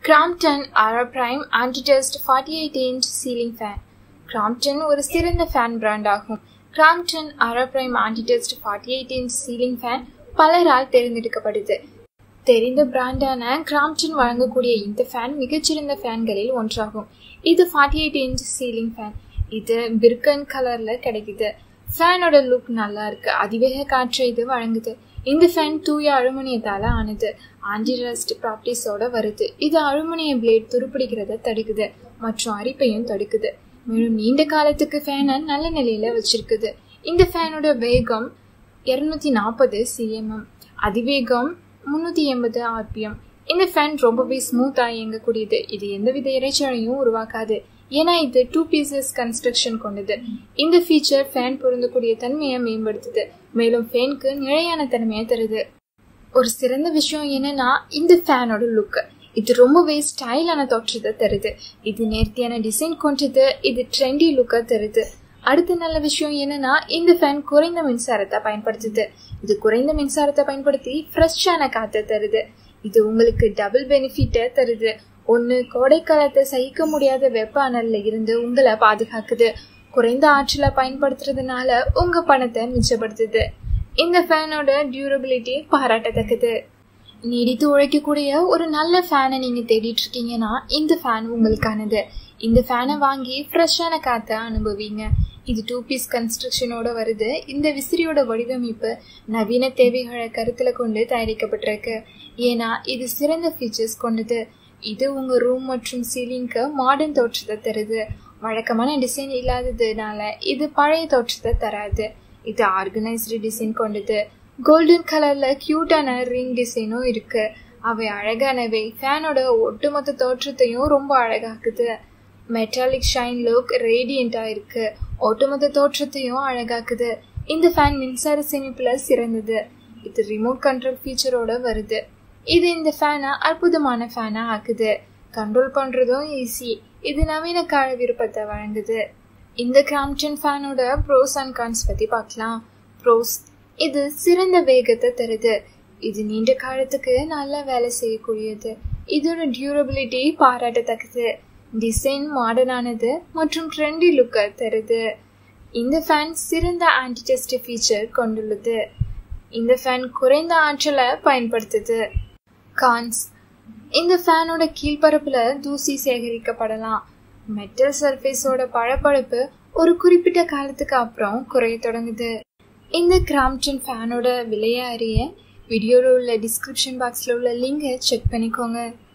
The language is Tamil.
Crompton Aura prime antidust forty eight inch ceiling fan Crompton ஒரு சிறந்த ஃபேன் பிராண்ட் ஆகும் Crompton Aura prime antidust forty eight inch ceiling fan பலரால் தேர்ந்தெடுக்கப்படுது தெரிந்த பிராண்டான கிராம்டன் வழங்கக்கூடிய இந்த ஃபேன் மிகச்சிறந்த ஃபேன்களில் ஒன்றாகும் இது forty eight inch ceiling fan இது பிர்கன் கலர்ல கிடைக்குது ஃபேனோட லுக் நல்லா இருக்கு அதிவேக காற்றை இது வழங்குது இந்த ஃபேன் தூய அலுமினியத்தால ஆனது ஆன்டிரஸ்ட் ப்ராப்பர்ட்டிஸோட வருது இது அலுமினிய பிளேட் துருப்பிடிக்கிறத தடுக்குது மற்றும் அரிப்பையும் தடுக்குது மேலும் நீண்ட காலத்துக்கு ஃபேனை நல்ல நிலையில வச்சிருக்குது இந்த ஃபேனோட வேகம் இருநூத்தி நாற்பது சிஎம்எம் அதிவேகம் முன்னூத்தி எண்பது ஆர்பிஎம் இந்த ஃபேன் ரொம்பவே ஸ்மூத்தா இயங்கக்கூடியது இது எந்தவித இறைச்சலையும் உருவாக்காது ஏன்னா இது டூ பீசஸ் கன்ஸ்ட்ரக்ஷன் கொண்டது இந்த ஃபீச்சர் ஃபேன் பொருந்தக்கூடிய தன்மையை மேம்படுத்துது மேலும் ஃபேனுக்கு நிலையான தன்மையை தருது ஒரு சிறந்த விஷயம் என்னன்னா இந்த ஃபேனோட லுக் இது ரொம்பவே ஸ்டைலான தோற்றத்தை தருது இது நேர்த்தியான டிசைன் கொண்டது இது ட்ரெண்டி லுக்கை தருது அடுத்த நல்ல விஷயம் என்னன்னா இந்த ஃபேன் குறைந்த மின்சாரத்தை பயன்படுத்துது இது குறைந்த மின்சாரத்தை பயன்படுத்தி ஃப்ரெஷ்ஷான காற்றை தருது இது உங்களுக்கு டபுள் பெனிஃபிட்டை தருது ஒன்று கோடைக்காலத்தை சகிக்க முடியாத வெப்ப அனல்ல இருந்து உங்களை பாதுகாக்குது குறைந்த ஆற்றலை பயன்படுத்துறதுனால உங்க பணத்தை மிச்சப்படுத்துது இந்த ஃபேனோட டியூரபிலிட்டி பாராட்டத்தக்கது நீடித்து உழைக்கக்கூடிய ஒரு நல்ல ஃபேனை நீங்க தேடிட்டு இருக்கீங்கன்னா இந்த ஃபேன் உங்களுக்கானது இந்த ஃபேனை வாங்கி ஃப்ரெஷ்ஷான காற்றை அனுபவிங்க இது டூ பீஸ் கன்ஸ்ட்ரக்ஷனோட வருது இந்த விசிறியோட வடிவமைப்பு நவீன தேவைகளை கருத்துல கொண்டு தயாரிக்கப்பட்டிருக்கு ஏன்னா இது சிறந்த ஃபீச்சர்ஸ் கொண்டது இது உங்க ரூம் மற்றும் சீலிங்க்கு மாடர்ன் தோற்றத்தை தருது வழக்கமான டிசைன் இல்லாததுனால இது பழைய தோற்றத்தை தராது இது ஆர்கனைஸ்டு டிசைன் கொண்டது கோல்டன் கலர்ல கியூட்டான ரிங் டிசைனும் இருக்கு அவை அழகானவை ஃபேனோட ஒட்டுமொத்த தோற்றத்தையும் ரொம்ப அழகாக்குது மெட்டாலிக் ஷைன் லுக் ரேடியண்டா இருக்கு ஒட்டுமொத்த தோற்றத்தையும் அழகாக்குது இந்த ஃபேன் மின்சார சேமிப்புல சிறந்தது இது ரிமோட் கண்ட்ரோல் ஃபீச்சரோட வருது இது இந்த ஃபேனை அற்புதமான ஃபேனா ஆக்குது கண்ட்ரோல் பண்றதும் ஈஸி இது நவீன கால விருப்பத்தை வழங்குது இந்த கிராம்டன் ஃபேனோட ப்ரோஸ் அண்ட் கான்ஸ் பத்தி பார்க்கலாம் ப்ரோஸ் இது சிறந்த வேகத்தை தருது இது நீண்ட காலத்துக்கு நல்லா வேலை செய்யக்கூடியது இதோட டியூரபிலிட்டி பாராட்டத்தக்கது டிசைன் மாடர்னானது மற்றும் ட்ரெண்டி லுக்கை தருது இந்த ஃபேன் சிறந்த ஆன்டிடெஸ்ட் ஃபீச்சர் கொண்டுள்ளது இந்த ஃபேன் குறைந்த ஆற்றலை பயன்படுத்துது கான்ஸ் இந்த ஃபேனோட கீழ்ப்பரப்புல தூசி சேகரிக்கப்படலாம் மெட்டல் சர்ஃபேஸோட பளபளப்பு ஒரு குறிப்பிட்ட காலத்துக்கு அப்புறம் குறைய தொடங்குது இந்த கிராம்டன் ஃபேனோட விலையை அறிய வீடியோவில் உள்ள டிஸ்கிரிப்ஷன் பாக்ஸில் உள்ள லிங்கை செக் பண்ணிக்கோங்க